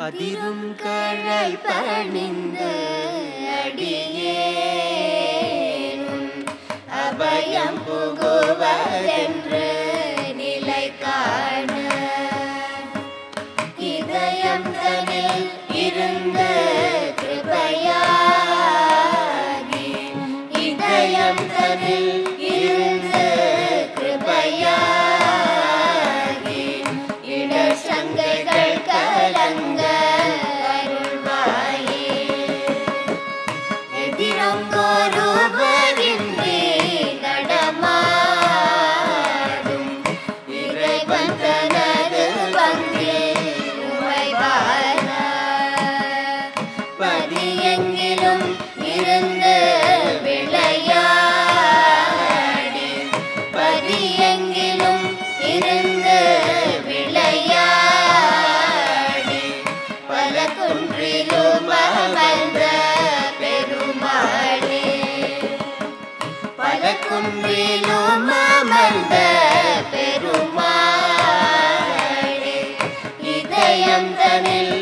அதிரும் கழல் பணிந்து அடியேனும் அபயம் புகுவதென்று நிலை காண இதயம் தனில் இருந்து கிருபையாகி இதயம் தனில் இருந்து கிருபையாகி இடர் சங்கைகள் கலங்க அருள்வாயே எதிரங்கொருவரின்றி நடமாடும் இறைவன் தனது பங்கில் உமைவான பதியெங்கிலும் இருந்து விளையாடி பதியெங்கிலும் இருந்து விளையாடி பல குன்றிலும் அமர்ந்த பெருமாளே பல குன்றிலும் அமர்ந்த பெருமாளே இதயம் தனில்